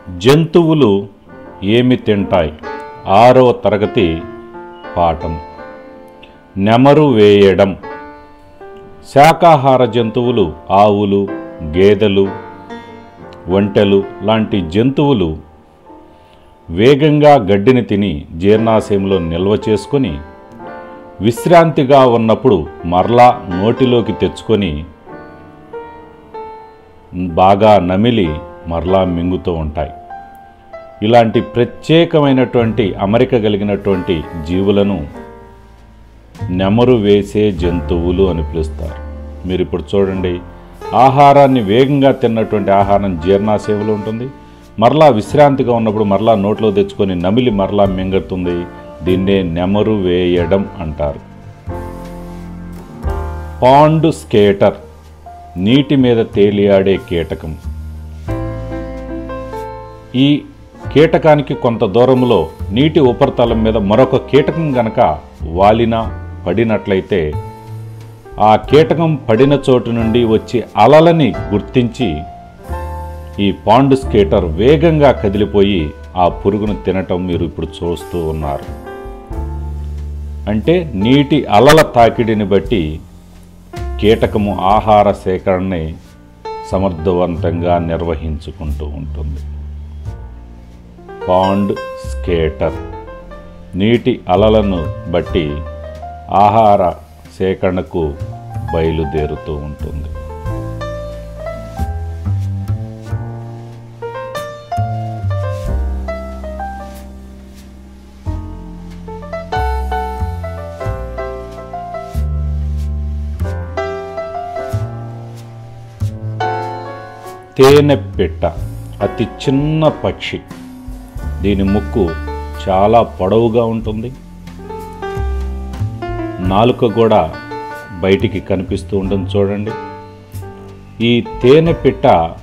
జంతువులు ఏమి తింటాయి ఆరో తరగతి పాఠం నెమరు వేయడం శాకాహార జంతువులు ఆవులు గేదెలు ఒంటెలు లాంటి జంతువులు వేగంగా గడ్డిని తిని జీర్ణాశయంలో నిల్వ చేసుకొని విశ్రాంతిగా ఉన్నప్పుడు మరలా నోటిలోకి తెచ్చుకొని బాగా నమిలి మరలా మింగుతూ ఉంటాయి ఇలాంటి ప్రత్యేకమైనటువంటి అమరిక కలిగినటువంటి జీవులను నెమరు వేసే జంతువులు అని పిలుస్తారు మీరు ఇప్పుడు చూడండి ఆహారాన్ని వేగంగా తిన్నటువంటి ఆహారం జీర్ణాశయంలో ఉంటుంది మరలా విశ్రాంతిగా ఉన్నప్పుడు మరలా నోట్లో తెచ్చుకొని నమిలి మరలా మింగుతుంది దీన్నే నెమరు వేయడం అంటారు పాండు స్కేటర్ నీటి మీద తేలియాడే కీటకం ఈ కీటకానికి కొంత దూరంలో నీటి ఉపరితలం మీద మరొక కీటకం గనక వాలినా పడినట్లయితే ఆ కీటకం పడిన చోటు నుండి వచ్చి అలలని గుర్తించి ఈ పాండు స్కేటర్ వేగంగా కదిలిపోయి ఆ పురుగును తినటం మీరు ఇప్పుడు చూస్తూ ఉన్నారు అంటే నీటి అలల తాకిడిని బట్టి కీటకము ఆహార సేకరణని సమర్థవంతంగా నిర్వహించుకుంటూ ఉంటుంది పాండ్ స్కేటర్ నీటి అలలను బట్టి ఆహార సేకరణకు బయలుదేరుతూ ఉంటుంది తేనె పిట్ట అతి చిన్న పక్షి దీని ముక్కు చాలా పొడవుగా ఉంటుంది నాలుక కూడా బయటికి కనిపిస్తూ ఉంటుంది చూడండి ఈ తేనె పిట్ట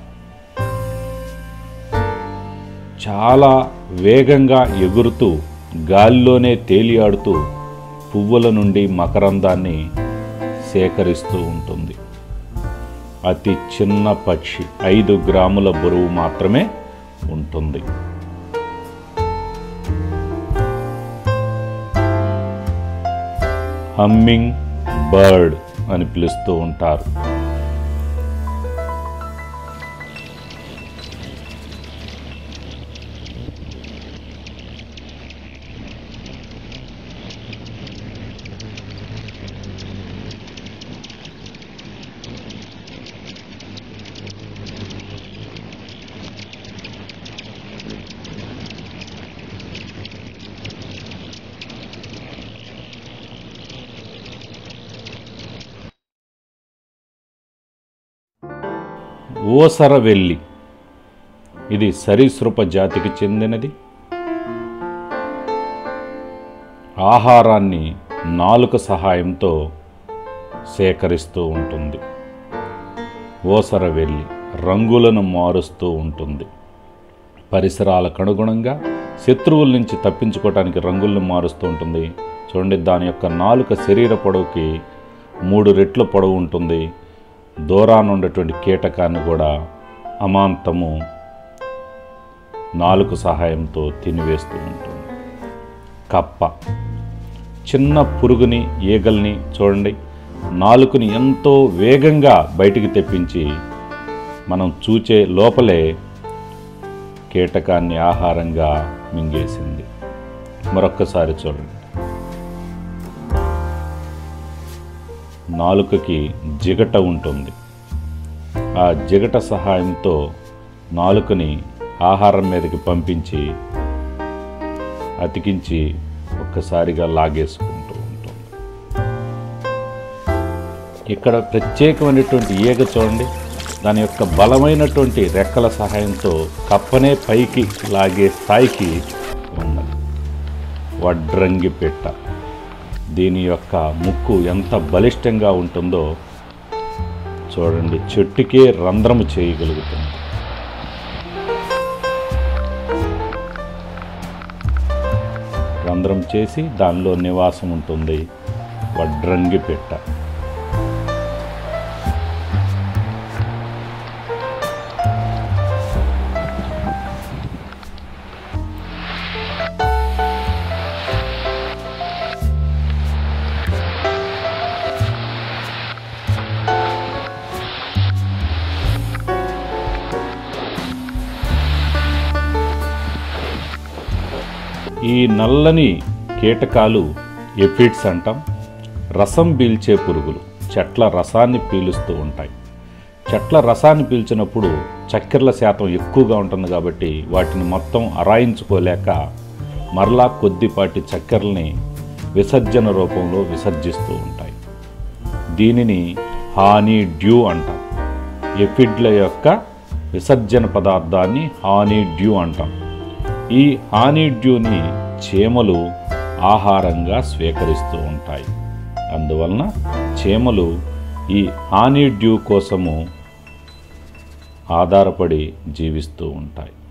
చాలా వేగంగా ఎగురుతూ గాలిలోనే తేలియాడుతూ పువ్వుల నుండి మకరందాన్ని సేకరిస్తూ ఉంటుంది అతి చిన్న పక్షి ఐదు గ్రాముల బరువు మాత్రమే ఉంటుంది హమ్మింగ్ బర్డ్ అని పిలుస్తూ ఉంటారు ఓసరవెల్లి ఇది సరీసృప జాతికి చెందినది ఆహారాన్ని నాలుక సహాయంతో సేకరిస్తూ ఉంటుంది ఓసరవెల్లి రంగులను మారుస్తూ ఉంటుంది పరిసరాలకు అనుగుణంగా శత్రువుల నుంచి తప్పించుకోవటానికి రంగులను మారుస్తూ ఉంటుంది చూడండి దాని యొక్క నాలుక శరీర పొడవుకి మూడు రెట్ల పొడవు ఉంటుంది దూరాన ఉన్నటువంటి కీటకాన్ని కూడా అమాంతము నాలుక సహాయంతో తినివేస్తూ ఉంటుంది కప్ప చిన్న పురుగుని ఈగల్ని చూడండి నాలుకని ఎంతో వేగంగా బయటికి తెప్పించి మనం చూచే లోపలే కీటకాన్ని ఆహారంగా మింగేసింది మరొక్కసారి చూడండి నాలుకకి జిగట ఉంటుంది ఆ జిగట సహాయంతో నాలుకని ఆహారం మీదకి పంపించి అతికించి ఒక్కసారిగా లాగేసుకుంటూ ఉంటుంది ఇక్కడ ప్రత్యేకమైనటువంటి ఈగ చూడండి దాని యొక్క బలమైనటువంటి రెక్కల సహాయంతో కప్పనే పైకి లాగే స్థాయికి ఉన్నది వడ్రంగి పెట్ట దీని యొక్క ముక్కు ఎంత బలిష్టంగా ఉంటుందో చూడండి చెట్టుకే రంధ్రము చేయగలుగుతుంది రంధ్రం చేసి దానిలో నివాసం ఉంటుంది వడ్రంగి పెట్ట ఈ నల్లని కీటకాలు ఎఫిడ్స్ అంటాం రసం పీల్చే పురుగులు చెట్ల రసాన్ని పీలుస్తూ ఉంటాయి చెట్ల రసాన్ని పీల్చినప్పుడు చక్కెరల శాతం ఎక్కువగా ఉంటుంది కాబట్టి వాటిని మొత్తం అరాయించుకోలేక మరలా కొద్దిపాటి చక్కెరల్ని విసర్జన రూపంలో విసర్జిస్తూ ఉంటాయి దీనిని హానీ డ్యూ అంటాం ఎఫిడ్ల యొక్క విసర్జన పదార్థాన్ని హానీ డ్యూ అంటాం ఈ హానీ డ్యూని చీమలు ఆహారంగా స్వీకరిస్తూ ఉంటాయి అందువలన చీమలు ఈ హానీ డ్యూ కోసము ఆధారపడి జీవిస్తూ ఉంటాయి